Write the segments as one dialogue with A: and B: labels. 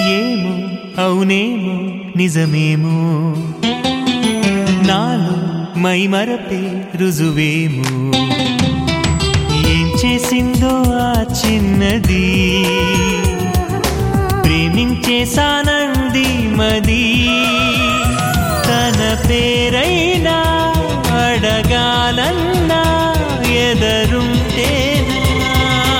A: ఏమో అవునేమో నిజమేమో నాలో మై మరపే రుజువేమో ఏం చేసిందో ఆ చిన్నది ప్రేమించేసానంది మది తన పేరైనా అడగాలన్నా ఎదరుంటేనా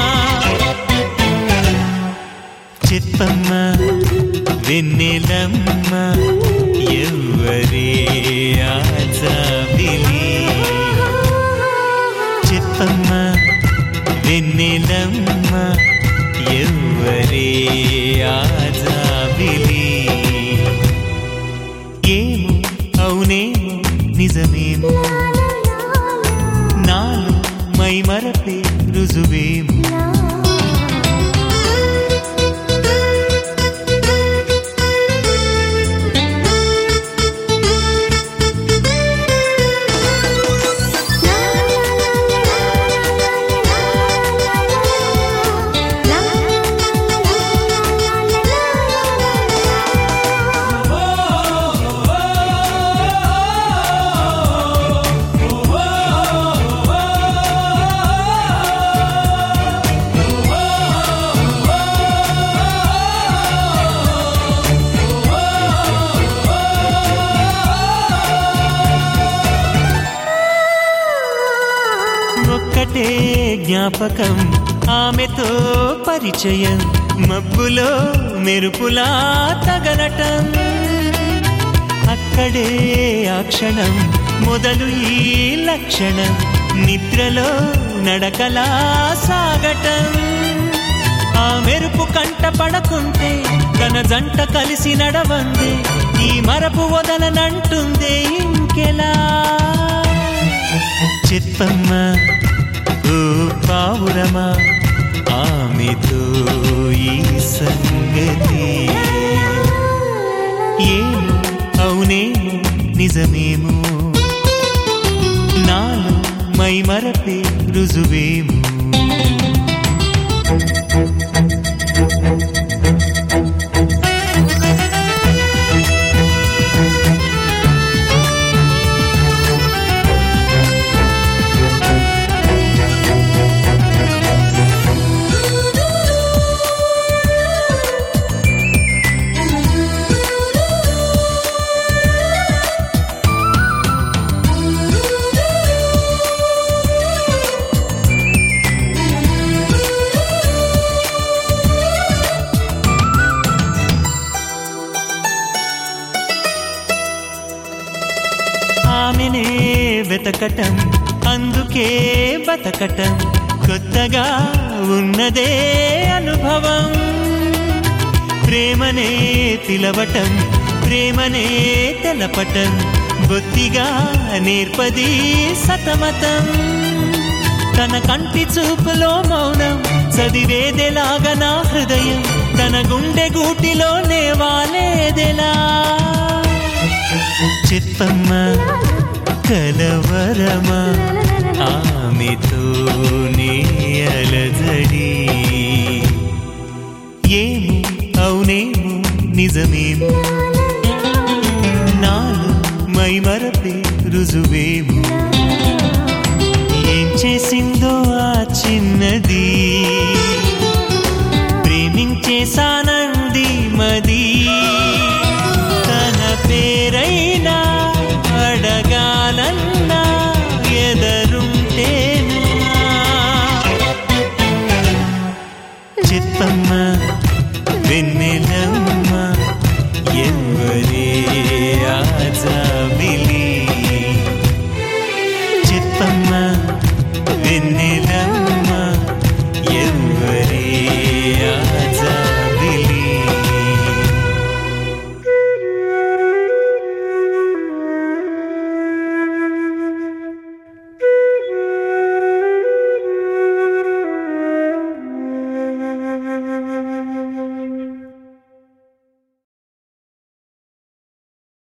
A: చెప్పమ్మ వెన్నెలమ్మ ఎవ్వరే ఆజాబిలి చెప్పమ్మ వెన్నెలమ్మ ఎవ్వరే ఆజాబిలి ఏమో అవునేమో నిజమేమో నాలో మై మరపే రుజువేమో ఒక్కటే జ్ఞాపకం ఆమెతో పరిచయం మబ్బులో మెరుపులా తగలటం అక్కడే ఆ క్షణం మొదలు ఈ లక్షణం నిద్రలో నడకలా సాగటం ఆ మెరుపు కంట పడకుంటే తన జంట కలిసి నడవందే ఈ మరపు వదలనంటుందే ఇంకెలా చెప్పమ్మా ఓ పావురమా ఆమెతో ఈ సంగతి ఏమో అవునేమో నిజమేమో నాలో మై మరపే రుజువేమో ఆమెనే వెతకటం అందుకే బతకటం కొత్తగా ఉన్నదే అనుభవం ప్రేమనే పిలవటం ప్రేమనే తెలపటం బొత్తిగా నేర్పది సతమతం తన కంటి చూపులో మౌనం చదివేదెలాగా నా హృదయం తన గుండె గూటిలోనే వాలేదెలా చెప్పమ్మా కలవరమా ఆమెతో అలజడి ఏమో అవునేమో నిజమేమో నాలో మై మరపే రుజువేమో ఏం చేసిందో ఆ చిన్నది ప్రేమించేసా